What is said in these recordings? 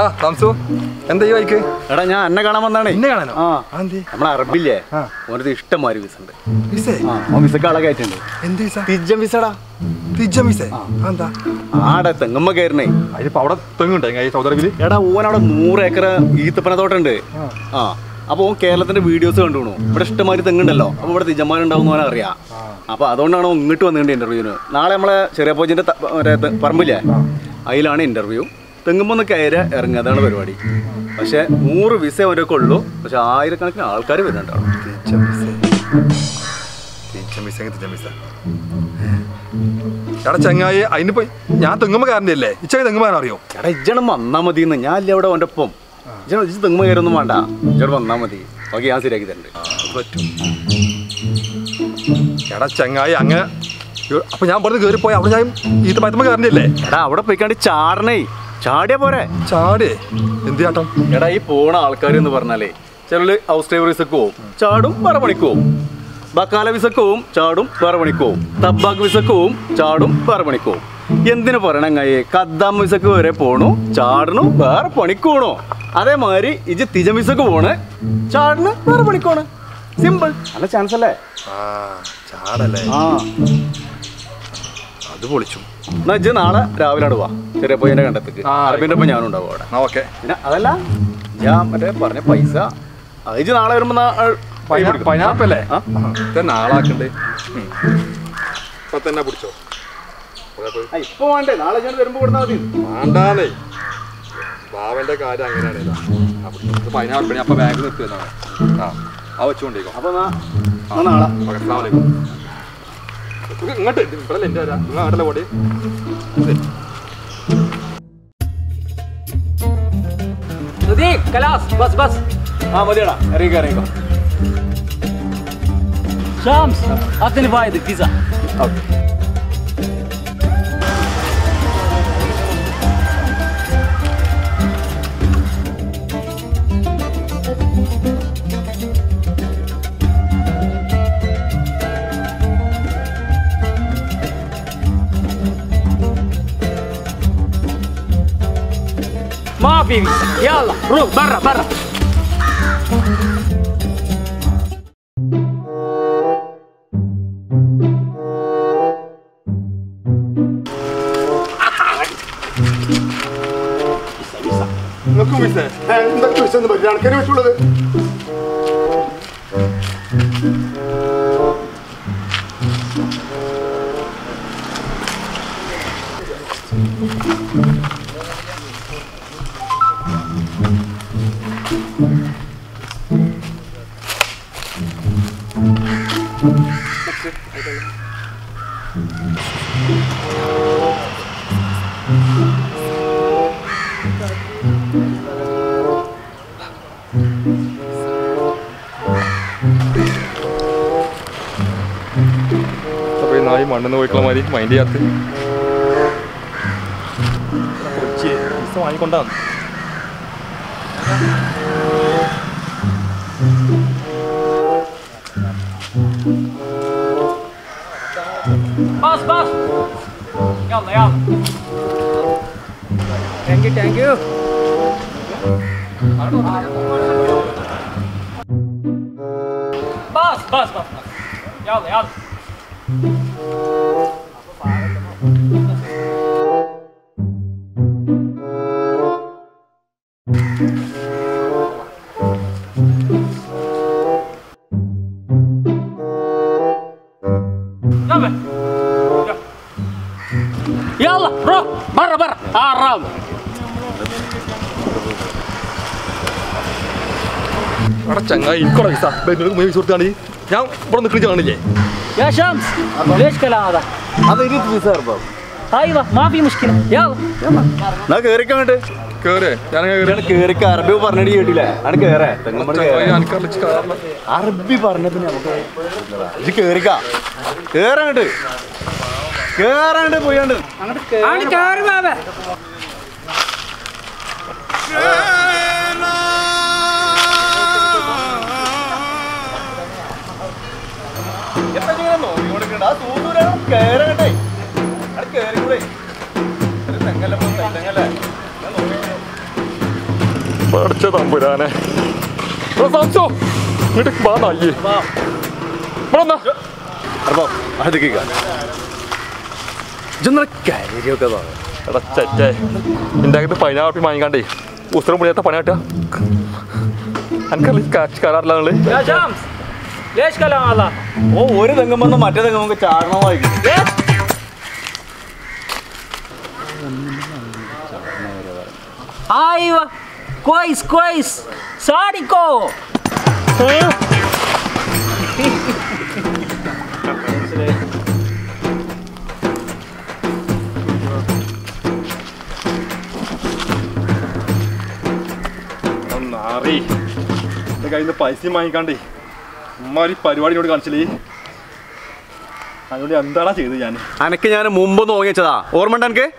താമസു എന്താ ഈ വൈക്ക് എടാ ഞാൻ എന്നെ കാണാൻ വന്നാണേ എന്നെ കാണാനോ ആ അതെന്തേ നമ്മളെ അറബില്ലേ ആ. ഓനത് ഇഷ്ടംമാതിരി വിസ ഉണ്ട് വിസേ ആ ഓൻ വിസക്ക് ആളെ കയറ്റുണ്ട് എന്ത് വിസ തിജ്ജം വിസടാ തിജ്ജ വിസേ എന്താ ആടെ തെങ്ങമ്മ കയറണേ അതിലിപ്പോ അവിടെ തെങ്ങുണ്ടോ ഈ സൗദി അറേബ്യയില് എടാ ഓൻ അവിടെ നൂറ് ഏക്കർ ഈത്തപ്പന തോട്ടുണ്ട് ആ അപ്പൊ ഓൻ കേരളത്തിന്റെ വീഡിയോസ് കണ്ടുണു ഇവിടെ ഇഷ്ടംമാതിരി തെങ്ങുണ്ടല്ലോ അപ്പൊ ഇവിടെ തിജന്മാരുണ്ടാവും ഓനെ അറിയാം അപ്പൊ അതുകൊണ്ടാണ് ഓൻ ഇങ്ങോട്ട് വന്നിട്ടുണ്ട് ഇന്റർവ്യൂവിന് നാളെ നമ്മളെ ചെറിയ പോജിന്റെ ത- മറ്റേ തെ- പറമ്പില്ലേ അതിലാണ് ഇന്റർവ്യൂ തെങ്ങുമ്പൊന്ന് കയറി ഇറങ്ങുക അതാണ് പരിപാടി പക്ഷെ നൂറ് വിസ അവരൊക്കെ ഉള്ളൂ പക്ഷെ ആയിരക്കണക്കിന് ആൾക്കാർ വരുന്നുണ്ടാവും തിജ്ജ വിസ തിജ്ജ വിസ തിജ്ജ വിസ എടാ ചങ്ങായി അതിനിപ്പോ ഞാൻ തെങ്ങുമ്പോ കാരൻ്റെ ഇച്ച തെങ്ങുമ്പോ അറിയോ എടാ ഇജ്ജണം വന്നാ മതി എന്ന് ഞാൻ ഇല്ല അവിടെ അവൻ്റെ ഒപ്പം ഇജ്ജണം ഇജ്ജ് തെങ്ങ് കയറൊന്നും വേണ്ട ഇജ്ജോട് വന്നാ മതി ഓക്കെ ഞാൻ ശരിയാക്കി തരണ്ട് അത് പറ്റും എടാ ചങ്ങായി അങ്ങനെ ഇ- അപ്പൊ ഞാൻ പറഞ്ഞ് കയറി പോയി അവിടെ ഞാൻ ഈത്ത പയത്തമ്മ കയറണ്ടേ എടാ അവിടെ പോയിക്കാണ്ട് ചാടണേ ചാടിയാ പോരെ ചാടേ എന്ത് ചാട്ടം എടാ ഈ പോണ ആൾക്കാർ എന്ന് പറഞ്ഞാലേ ചിലര് ഹൗസ് ഡ്രൈവർ വിസക്ക് പോവും ചാടും വേറെ പണിക്ക് പോവും ബക്കാല വിസക്ക് പോവും ചാടും വേറെ പണിക്ക് പോവും തബ്ബാക്ക് വിസക്ക് പോവും ചാടും വേറെ പണിക്ക് പോവും എന്തിനു പറയണം കയ്യെ കദ്ദാം വിസക്ക് വരെ പോണു ചാടണു വേറെ പണിക്ക് പോണു അതേമാതിരി ഇജ് തിജം വിസക്ക് പോണ് ചാടണ് വേറെ പണിക്ക് പോണ് സിമ്പിൾ നല്ല ചാൻസ് അല്ലേ ആ ചാടല്ലേ ആ അത് പൊളിച്ചു എന്നാ ഇജ്ജ് നാളെ രാവിലെ ആണ് പോവാ ചെറിയ പോയിന്റെ കണ്ടത്തേക്ക് ആ, അറബിന്റെ ഒപ്പം ഞാനും ഉണ്ടാവും അവിടെ ആ ഓക്കെ പിന്നെ അതല്ല ഞാൻ മറ്റേ പറഞ്ഞ പൈസ അത് ഇജ്ജ് നാളെ വരുമ്പോ നാ- ആ, കൈ കൊടുക്കും. പൈനാപ്പിൾ അല്ലേ ആ? തന്നെ ആളാക്കണ്ടേ ഉം. ഇപ്പൊ തന്നെ പിടിച്ചോ ആ, ഇപ്പൊ വേണ്ടേ നാളെ ഞാൻ വരുമ്പോ കൊടുത്താൽ മതി വേണ്ടാന്നേ ബാവന്റെ കാര്യം അങ്ങനെയാണ് ഇതാ. ആ, പിടിച്ചോ. ഇത് പൈനാപ്പിൾ അപ്പൊ ബാഗ് നിർത്തുന്നതാണ് ആ ആ വെച്ചുകൊണ്ടേക്കോ അപ്പൊ നാ- നാ നാളെ ഓക്കെ അസ്സലാമു അലൈക്കും. ഇത് ഇങ്ങോട്ട് ഇത് ഇവിടെ എന്റെ വരാ നിങ്ങൾ അങ്ങോട്ടല്ലേ പോടി صديق خلاص بس بس ആ മതിയടാ ഇറങ്ങിക്കോ ഇറങ്ങിക്കോ شمس اعطيني فايدك فيزا ഓക്കെ ما في فيزا يلا روح برا برا അപ്പൊ ഈ നായി മണ്ണെന്ന് പോയിക്കുള്ള മാതിരി മൈൻഡ് ചെയ്യാത്ത വാങ്ങിക്കൊണ്ടാന്ന് بس بس يلا يلا ثانك يو ثانك يو بس بس بس يلا يلا يلا يلا روح برا برا حرام അവിടെ ചങ്ങായി ഇരിക്കോടാ വിസ നിങ്ങൾക്ക് മൂന്ന് വിസ കൊടുത്താണ് ഞാൻ ഇവിടെ നിൽക്കുന്ന കാണില്ലേ يا شمس ليش كلام هذا അത് ഇരുപത് വിസ ഇറപ്പാവും ايوه ما في مشكله يلا എന്നാ കേറിക്കോ അങ്ങോട്ട് കേറ് ഞാൻ ഇയാള് കേറിക്ക അറബി പറഞ്ഞിട്ട് കേട്ടില്ലേ ആണ് കേറേ തെങ്ങുമ്പടി കേറേ അറബി പറഞ്ഞതിന് നമുക്ക് ഇത് കേറിക്ക കേറങ്ങട്ട് കേറങ്ങട്ട് പോയാണ്ട് انا كاري بابا കേറങ്ങട്ടെ കേറിക്കൂടെ തെങ്ങല്ലേ തെങ്ങല്ലേ പഠിച്ച തമ്പുരാനെ സംസോ ഇങ്ങോട്ട് വാ നായി ഇവിടെ വന്നാ അപ്പം അടുത്തേക്ക് ഇജൊന്നര കാര്യമൊക്കെ പറഞ്ഞു എടാ ചെറ്റേ എൻ്റെ അകത്ത് പതിനാറ് റുപ്യ വാങ്ങിക്കാണ്ടേ ഉത്തരം മുടിയാത്ത പണി കാട്ടുക എനിക്കറിയില്ല കാച്ച് കയറാറില്ല നിങ്ങള് يا شمس ليش كلام هذا؟ ഓ ഒരു തെങ്ങും വന്ന് മറ്റേ തെങ്ങും നമുക്ക് ചാടണമായിരിക്കും ليش؟ ايوه كويس كويس ساريكو നാറി എൻ്റെ കയ്യിൽ നിന്ന് പൈസയും വാങ്ങിക്കാണ്ടേ ഉമ്മ ഒരു പരിപാടിയോട് കാണിച്ചില്ലേ അതുകൊണ്ട് എന്താടാ ചെയ്തത് ഞാൻ അനക്ക് ഞാൻ മുമ്പ് നോക്കി വെച്ചതാ ഓർമ്മ ഉണ്ട് എനിക്ക്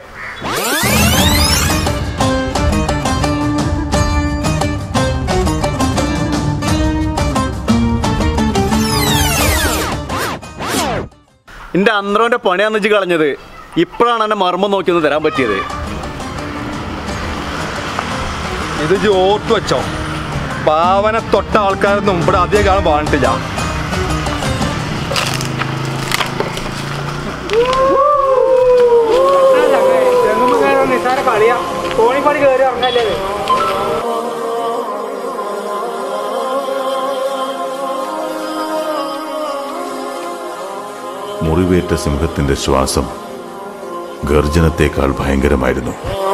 എന്റെ അന്ത്രോന്റെ പണിയാന്ന് വെച്ച് കളഞ്ഞത് ഇപ്പോഴാണ് എന്നെ മർമ്മം നോക്കി ഒന്ന് തരാൻ പറ്റിയത് ഇത് ഇജ്ജ് ഓർത്ത് വെച്ചോ പാവനെ തൊട്ട ആൾക്കാരൊന്നും ഇവിടെ അധികം കാലം വാങ്ങിട്ടില്ല നിസാര കളിയാ കോണിപ്പടി കയറി ഇറങ്ങല്ലേ മുറിവേറ്റ സിംഹത്തിന്റെ ശ്വാസം ഗർജനത്തേക്കാൾ ഭയങ്കരമായിരുന്നു